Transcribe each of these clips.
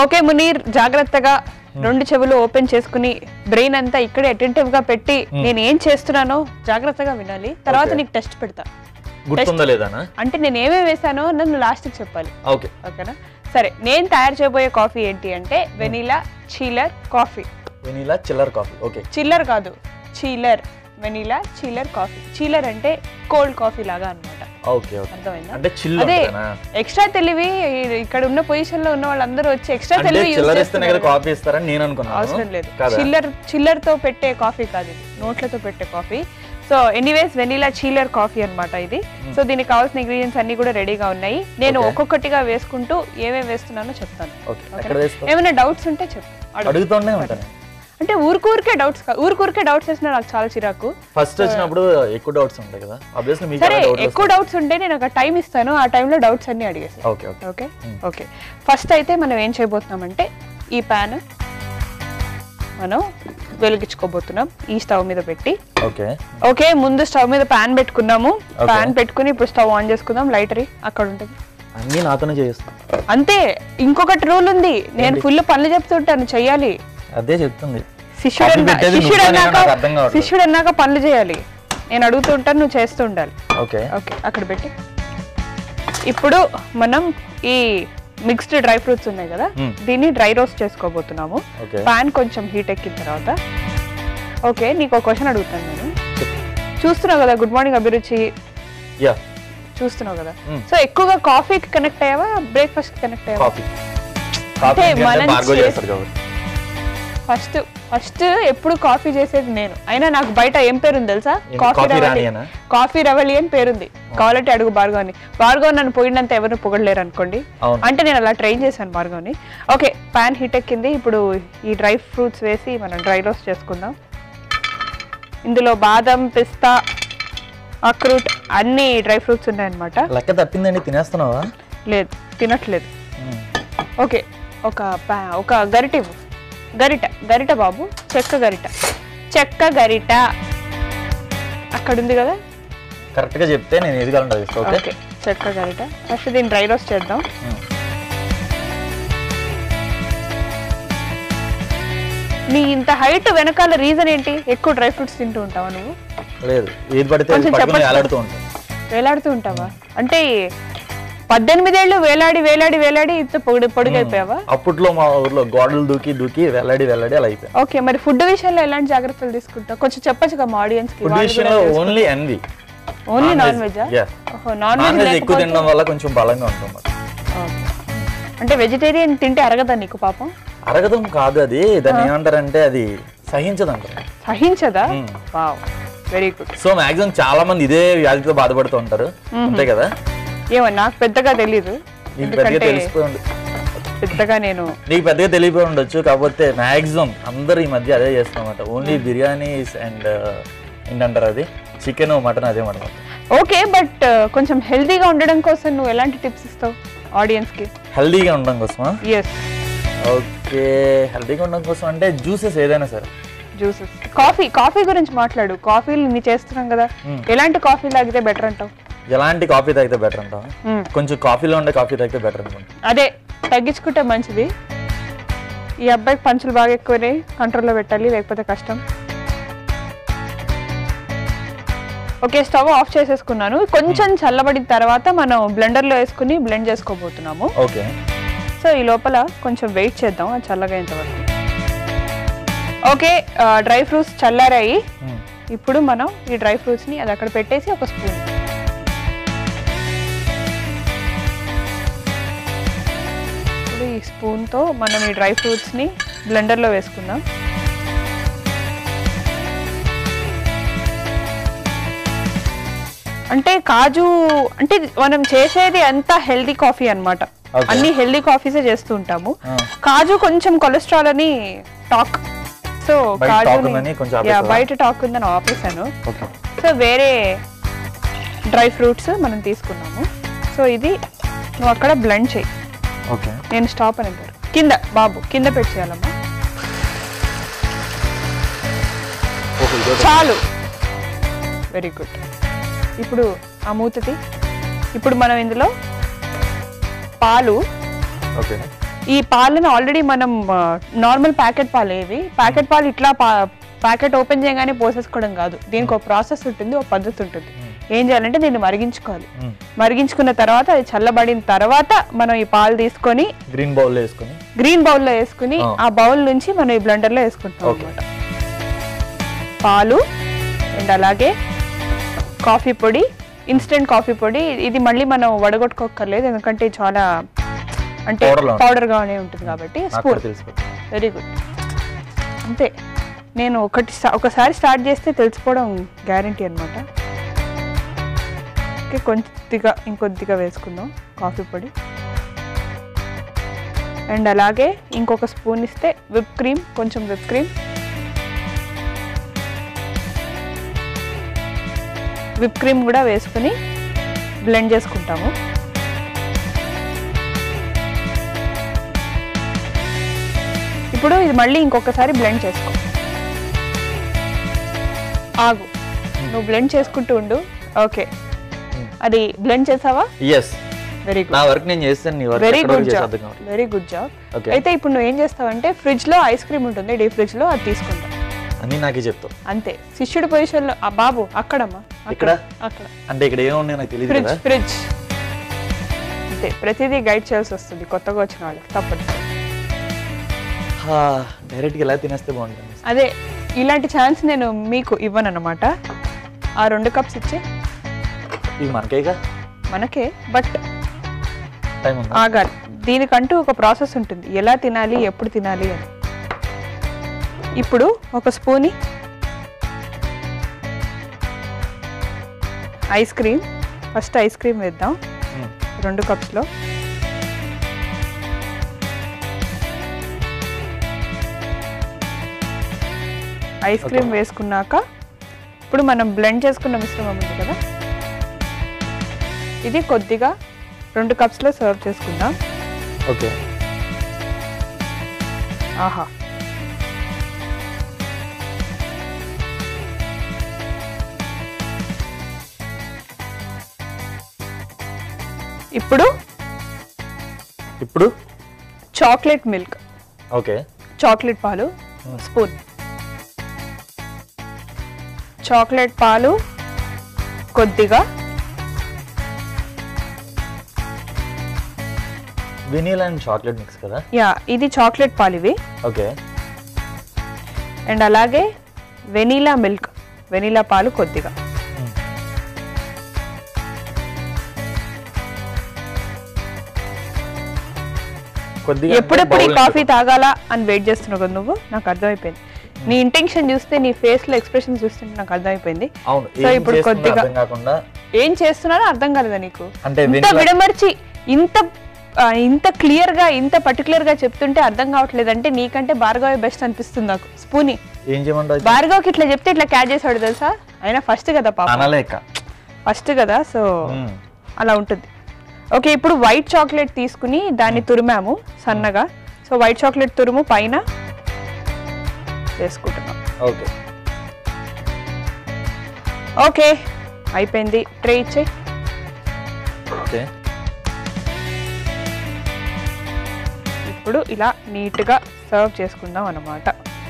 Okay Munir జాగ్రత్తగా రెండు చెవులు ఓపెన్ చేసుకుని బ్రెయిన్ అంతా ఇక్కడే అటెంటివ్ గా పెట్టి నేను ఏం చేస్తున్నానో జాగ్రత్తగా వినాలి తర్వాత Okay. నీకు టెస్ట్ పెడతా గుర్తుందా లేదానా అంటే నేను ఏమేమి వేసానో నన్ను లాస్ట్ చెప్పాలి ఓకే ఓకేనా సరే నేను తయారు చేయబోయే కాఫీ ఏంటి అంటే vanilla chiller coffee vanilla chiller coffee okay chiller కాదు chiller vanilla chiller coffee chiller అంటే కోల్డ్ కాఫీ లాగా అన్నమాట ఓకే ఓకే అర్థమైందా అంటే చిల్ అదే ఉంటుందా ఎక్స్ట్రా తెలివి ఈ- ఇక్కడ ఉన్న పొజిషన్ లో ఉన్న వాళ్ళందరూ వచ్చి ఎక్స్ట్రా అంటే తెలివి use చిల్లర్ ఇస్తేనే కదా చేస్తున్నారు. కాఫీ ఇస్తారని నేను అనుకున్నాను అవసరం లేదు కదా చిల్లర్ చిల్లర్ తో పెట్టే కాఫీ కాదు ఇది నోట్లతో పెట్టే coffee so anyways vanilla chiller coffee అన్నమాట ఇది సో దీనికి కావాల్సిన ఇంగ్రీడియంట్స్ అన్ని కూడా రెడీగా ఉన్నాయి నేను Okay. ఒక్కొక్కటిగా వేసుకుంటూ ఏమేమి వేస్తున్నానో చెప్తాను ఓకే ఓకేనా? ఎక్కడ వేస్తావు ఏమైనా డౌట్స్ ఉంటే చెప్పు అడుగు. అడుగుతూనే ఉంటాను అంటే ఊరికూరికే డౌట్స్ ఊరికూరికే డౌట్స్ వేసినా నాకు చాలా చిరాకు ఫస్ట్ వచ్చినప్పుడు ఎక్కువ డౌట్స్ ఉంటాయి కదా ఆబ్వియస్లీ మీకు సరే డౌట్ ఎక్కువ డౌట్స్ ఉంటే నేను ఒక టైం ఇస్తాను ఆ టైంలో డౌట్స్ అన్ని అడిగేసి okay okay okay Hmm. Okay first అయితే మనం ఏం చేయబోతున్నామంటే ఈ ప్యాన్ మనం వెలిగించుకోబోతున్నాం ఈ స్టవ్ మీద పెట్టి ఓకే ఓకే ముందు స్టవ్ మీద ప్యాన్ పెట్టుకున్నాము Okay. ప్యాన్ పెట్టుకుని ఇప్పుడు స్టవ్ ఆన్ చేసుకుందాం లైటరీ అక్కడ ఉంటుంది అన్నీ నాతోనే చేస్తాను అంతే ఇంకొకటి రూల్ ఉంది నేను ఫుల్ పనులు చెప్తుంటాను చెయ్యాలి అదే చెప్తుంది శిష్యుడు కాఫీ అన్నా- పెట్టేది శిష్యుడు నువ్వేనా? అన్నాక నాకు అర్థం కావట్లేదు. శిష్యుడు అన్నాక పనులు చేయాలి నేను అడుగుతూ ఉంటాను నువ్వు చేస్తూ ఉండాలి ఓకే ఓకే అక్కడ పెట్టి ఇప్పుడు మనం ఈ మిక్స్డ్ డ్రై ఫ్రూట్స్ ఉన్నాయి కదా Hmm. దీన్ని డ్రై రోస్ట్ చేసుకోబోతున్నాము ఓకే పాన్ కొంచెం హీట్ ఎక్కిన తర్వాత ఓకే నీకు ఒక క్వశ్చన్ అడుగుతాను నేను చూస్తున్నావు కదా గుడ్ మార్నింగ్ అభిరుచి యా చూస్తున్నావు కదా Hmm. సో ఎక్కువగా కాఫీకి కనెక్ట్ అయ్యావా బ్రేక్ఫాస్ట్ కనెక్ట్ అయ్యావా కాఫీ కాఫీ మనం బార్గో చేసి- చేస్తారు కాబట్టి ఫస్ట్ ఫస్ట్ ఎప్పుడు కాఫీ చేసేది నేను అయినా నాకు బయట ఏం పేరుంది తెలుసా ఏంటి? కాఫీ కాఫీ రవలి రాణియేనా? కాఫీ రవలి అని పేరుంది కావాలంటే అడుగు భార్గవ్ని భార్గవ్ నన్ను పోయినంత ఎవరు పొగడలేరు అనుకోండి అవును. అంటే నేను అలా ట్రైన్ చేశాను భార్గవ్ని ఓకే పాన్ హీట్ ఎక్కింది ఇప్పుడు ఈ డ్రై ఫ్రూట్స్ వేసి మనం డ్రై రోస్ట్ చేసుకుందాం ఇందులో బాదం పిస్తా అక్రూట్ అన్ని డ్రై ఫ్రూట్స్ ఉన్నాయన్నమాట లెక్క తప్పిందండి తినేస్తున్నావా లేదు తినట్లేదు మ్మ్. ఓకే ఒక పా ఒక గరిట ఇవ్వు గరిట గరిట బాబు చెక్క గరిట చెక్క గరిట అక్కడ ఉంది కదా కరెక్ట్ గా చెప్తే నేను ఏది కావాలంటే అది ఇస్తా, ఓకే ఓకే చెక్క గరిట ఫస్ట్ దీన్ని డ్రై రోస్ట్ చేద్దాం మ్మ్. నీ ఇంత హైట్ వెనకాల రీజన్ ఏంటి ఎక్కువ డ్రై ఫ్రూట్స్ తింటూ ఉంటావా నువ్వు లేదు ఏది పడితే అది కొంచెం పట్టుకొని చెప్పొచ్చు. వేలాడుతూ ఉంటాను వేలాడుతూ ఉంటావా అంటే పద్దెనిమిదేళ్ళు వేలాడి వేలాడి వేలాడి ఇంత పొడి పొడిగైపోయావా అప్పట్లో మా ఊర్లో గోడలు దూకి దూకి వెల్లడి వెల్లడి అలా అయిపోయాయి ఓకే మరి ఫుడ్ విషయంలో ఎలాంటి జాగ్రత్తలు తీసుకుంటావు కొంచెం చెప్పొచ్చు కదా మా ఆడియన్స్ కి ఫుడ్ విషయంలో only NV only non veg ఓహో నాన్ నాన్ వెజ్ వెజ్ ఎక్కువ తినడం వల్ల కొంచెం బలంగా ఉంటుంది అంటే వెజిటేరియన్ తింటే అరగదా నీకు పాపం అరగదం కాదు అది దాన్ని ఏమంటారంటే అది సహించదు అంటారు సహించదా మ్మ్. Wow very good so maximum చాలా మంది ఇదే వ్యాధితో బాధపడుతూ ఉంటారు అంతే కదా ఏమో నాకు పెద్దగా తెలీదు నీకు పెద్దగా ఎందుకంటే తెలిసిపోయి ఉండదు పెద్దగా నేను నీకు పెద్దగా తెలియపోయి ఉండొచ్చు కాకపోతే మాక్సిమం అందరు ఈ మధ్య అదే చేస్తామన్నమాట ఓన్లీ బిర్యానీస్ అండ్ ఏంటంటారు అది చికెన్ మటన్ అదే మాట ఓకే బట్ కొంచెం హెల్తీగా ఉండడం కోసం నువ్వు ఎలాంటి టిప్స్ ఇస్తావు ఆడియన్స్ కి హెల్దీగా ఉండడం కోసమా ఎస్ ఓకే హెల్దీగా ఉండడం కోసం అంటే జ్యూసెస్ ఏదైనా సరే జ్యూసెస్ కాఫీ కాఫీ గురించి మాట్లాడు కాఫీలు నీ చేస్తున్నాం కదా మ్మ్. ఎలాంటి కాఫీ తాగితే బెటర్ అంటావు ఎలాంటి కాఫీ తాగితే బెటర్ అంటావా మ్మ్. కొంచెం కాఫీలో ఉండే కాఫీ తాగితే బెటర్ అనుకుంటా అదే తగ్గించుకుంటే మంచిది ఈ అబ్బాయికి పంచులు బాగా ఎక్కువనే కంట్రోల్లో పెట్టాలి లేకపోతే కష్టం ఓకే స్టవ్ ఆఫ్ చేసేసుకున్నాను కొంచెం చల్లబడిన తర్వాత మనం బ్లెండర్లో వేసుకుని బ్లెండ్ చేసుకోబోతున్నాము ఓకే సో ఈ లోపల కొంచెం వెయిట్ చేద్దాం అది చల్లగా అయ్యేంతవరకు ఓకే డ్రై ఫ్రూట్స్ చల్లారాయి ఇప్పుడు మనం ఈ డ్రై ఫ్రూట్స్ని అది అక్కడ పెట్టేసి ఒక స్పూన్ ఇప్పుడు ఈ స్పూన్తో మనం ఈ డ్రై ఫ్రూట్స్ని బ్లెండర్లో వేసుకుందాం అంటే కాజు అంటే మనం చేసేది అంతా హెల్దీ కాఫీ అన్నమాట Okay. అన్ని హెల్దీ కాఫీసే చేస్తూ ఉంటాము ఆ. కాజు కొంచెం కొలెస్ట్రాల్ అని టాక్ సో బయట కాజు talk ఉందని కొంచెం ఆపేసావా? బయట టాక్ ఉందని ఆపేసాను ఓకే సో వేరే డ్రై ఫ్రూట్స్ మనం తీసుకున్నాము సో ఇది నువ్వు అక్కడ బ్లెండ్ చేయి ఓకే నేను స్టాప్ అని అంటారు కింద బాబు కింద పెట్టేయాలమ్మా ఓకే ఇదో చాలు వెరీ గుడ్ ఇప్పుడు ఆ మూతది ఇప్పుడు మనం ఇందులో పాలు ఓకే ఈ పాలను ఆల్రెడీ మనం నార్మల్ ప్యాకెట్ పాలు ఏవి ప్యాకెట్ పాలు ఇట్లా ప్యాకెట్ ఓపెన్ చేయగానే పోసేసుకోవడం కాదు దీనికి ఒక ప్రాసెస్ ఉంటుంది ఒక పద్ధతి ఉంటుంది ఏం చేయాలంటే దీన్ని మరిగించుకోవాలి మ్మ్. మరిగించుకున్న తర్వాత అది చల్లబడిన తర్వాత మనం ఈ పాలు తీసుకొని గ్రీన్ బౌల్ వేసుకొని గ్రీన్ బౌల్లో వేసుకుని ఆ. ఆ బౌల్ నుంచి మనం ఈ బ్లెండర్లో వేసుకుంటాం ఓకే. అనమాట పాలు అండ్ అలాగే కాఫీ పొడి ఇన్స్టెంట్ కాఫీ పొడి ఇది మళ్ళీ మనం వడగొట్టుకోకర్లేదు ఎందుకంటే ఇది చాలా అంటే Powder లా ఉంటుంది. పౌడర్ గానే ఉంటుంది కాబట్టి నాకు స్పూన్ కూడా తెలిసిపోతుంది వెరీ గుడ్ అంతే నేను ఒకటి స్టా- ఒకసారి స్టార్ట్ చేస్తే తెలిసిపోవడం గ్యారంటీ అనమాట ఓకే కొద్దిగా ఇంకొద్దిగా వేసుకుందాం కాఫీ పొడి అండ్ అలాగే ఇంకొక స్పూన్ ఇస్తే విప్ క్రీమ్ కొంచెం విప్ క్రీమ్ విప్ క్రీమ్ కూడా వేసుకుని బ్లెండ్ చేసుకుంటాము ఇప్పుడు ఇది మళ్ళీ ఇంకొకసారి బ్లెండ్ చేసుకో ఆగు నువ్వు బ్లెండ్ చేసుకుంటూ ఉండు ఓకే అది బ్లెండ్ చేసావా ఎస్ వెరీ నా గుడ్ వర్క్ నేను చేస్తాను నీ వర్క్ వెరీ ఎక్కడ గుడ్ వరకు చేసి జాబ్ అర్థం కావట్లేదు వెరీ గుడ్ జాబ్ ఓకే అయితే ఇప్పుడు నువ్వు ఏం చేస్తావంటే ఫ్రిడ్జ్ లో ఐస్ క్రీమ్ ఉంటుంది డీ ఫ్రిడ్జ్ లో అది తీసుకుంటాం అన్ని నాకే చెప్తావు అంతే శిష్యుడి పొజిషన్ లో ఆ బాబు అక్కడమ్మా అక్కడ ఇక్కడ? అక్కడ అంటే ఇక్కడ ఏమున్నాయో నాకు తెలియదు ఫ్రిడ్జ్ కదా ఫ్రిడ్జ్ అంతే ప్రతిదీ గైడ్ చేయాల్సి వస్తుంది కొత్తగా వచ్చిన వాళ్ళకి తప్పదు డైరెక్ట్గా ఎలా తినేస్తే బాగుంటుంది అదే ఇలాంటి ఛాన్స్ నేను మీకు ఇవ్వను అనమాట ఆ రెండు కప్స్ ఇచ్చి ఇది మనకేగా మనకే బట్ టైం ఉందా ఆగాలి దీనికంటూ ఒక ప్రాసెస్ ఉంటుంది ఎలా తినాలి ఎప్పుడు తినాలి అని ఇప్పుడు ఒక స్పూని ice cream first ice cream వేద్దాం మ్మ్. రెండు కప్స్లో ఐస్ క్రీమ్ వేసుకున్నాక ఇప్పుడు మనం బ్లెండ్ చేసుకున్న మిశ్రమం ఉంది కదా ఇది కొద్దిగా రెండు కప్స్లో సర్వ్ చేసుకుందాం ఓకే ఆహా ఇప్పుడు ఇప్పుడు చాక్లెట్ మిల్క్ ఓకే చాక్లెట్ పాలు స్పూన్ చాక్లెట్ పాలు కొద్దిగా వెనీలా అండ్ చాక్లెట్ మిక్స్ కదా యా ఇది చాక్లెట్ పాలు ఇవి ఓకే అండ్ అలాగే వెనీలా మిల్క్ వెనీలా పాలు కొద్దిగా కొద్దిగా ఎప్పుడెప్పుడు ఈ bowl కాఫీ తాగాలా అని వెయిట్ చేస్తున్నావు కదా నువ్వు నాకు అర్థమైపోయింది నీ ఇంటెన్షన్ చూస్తే నీ ఫేస్ లో ఎక్స్ప్రెషన్ చూస్తుంటే నాకు అర్థమైపోయింది అవును సో ఏం ఇప్పుడు చేస్తుందో కొద్దిగా- అర్థం కాకుండా ఏం చేస్తున్నారో అర్థం కాలేదా నీకు అంటే ఇంత వెనిలా విడమర్చి ఇంత ఆ, ఇంత క్లియర్ గా ఇంత పర్టికులర్ గా చెప్తుంటే అర్థం కావట్లేదు అంటే నీకంటే భార్గవ్ బెస్ట్ అనిపిస్తుంది నాకు స్పూని ఏం చేయమంటావు భార్గవ్కి ఇట్లా చెప్తే ఇట్లా క్యాచ్ చేసాడు తెలుసా అయినా ఫస్ట్ కదా పాప అనలేక ఫస్ట్ కదా సో మ్మ్. అలా ఉంటుంది ఓకే ఇప్పుడు వైట్ చాక్లెట్ తీసుకుని దాన్ని తురిమాము సన్నగా సో వైట్ చాక్లెట్ తురుము పైన వేసుకుంటున్నాం ఓకే ఓకే అయిపోయింది ట్రే ఇచ్చే ఓకే ఇప్పుడు ఇలా నీట్గా సర్వ్ చేసుకుందాం అన్నమాట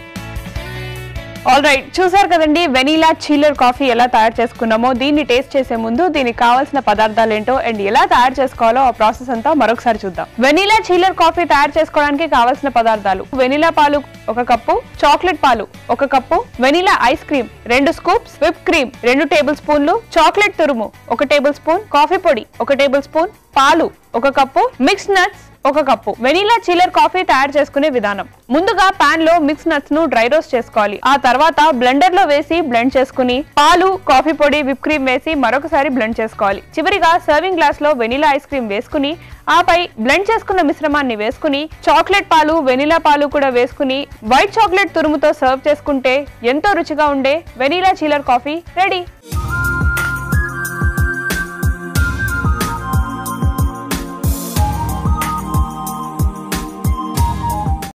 ఆల్ రైట్ చూసారు కదండి వెనీలా చీలర్ కాఫీ ఎలా తయారు చేసుకున్నామో దీన్ని టేస్ట్ చేసే ముందు దీనికి కావాల్సిన పదార్థాలు ఏంటో అండ్ ఎలా తయారు చేసుకోవాలో ఆ ప్రాసెస్ అంతా మరొకసారి చూద్దాం వెనీలా చీలర్ కాఫీ తయారు చేసుకోవడానికి కావాల్సిన పదార్థాలు వెనీలా పాలు ఒక కప్పు చాక్లెట్ పాలు ఒక కప్పు వెనీలా ఐస్ క్రీమ్ రెండు స్కూప్స్ విప్ క్రీమ్ రెండు టేబుల్ స్పూన్లు చాక్లెట్ తురుము ఒక టేబుల్ స్పూన్ కాఫీ పొడి ఒక టేబుల్ స్పూన్ పాలు ఒక కప్పు మిక్స్ నట్స్ ఒక కప్పు వెనీలా చిల్లర్ కాఫీ తయారు చేసుకునే విధానం ముందుగా పాన్ లో మిక్స్ నట్స్ ను డ్రై రోస్ట్ చేసుకోవాలి ఆ తర్వాత బ్లెండర్ లో వేసి బ్లెండ్ చేసుకుని పాలు కాఫీ పొడి విప్ క్రీమ్ వేసి మరొకసారి బ్లెండ్ చేసుకోవాలి చివరిగా సర్వింగ్ గ్లాస్ లో వెనీలా ఐస్ క్రీమ్ వేసుకుని ఆపై బ్లెండ్ చేసుకున్న మిశ్రమాన్ని వేసుకుని చాక్లెట్ పాలు వెనీలా పాలు కూడా వేసుకుని వైట్ చాక్లెట్ తురుముతో సర్వ్ చేసుకుంటే ఎంతో రుచిగా ఉండే వెనీలా చీలర్ కాఫీ రెడీ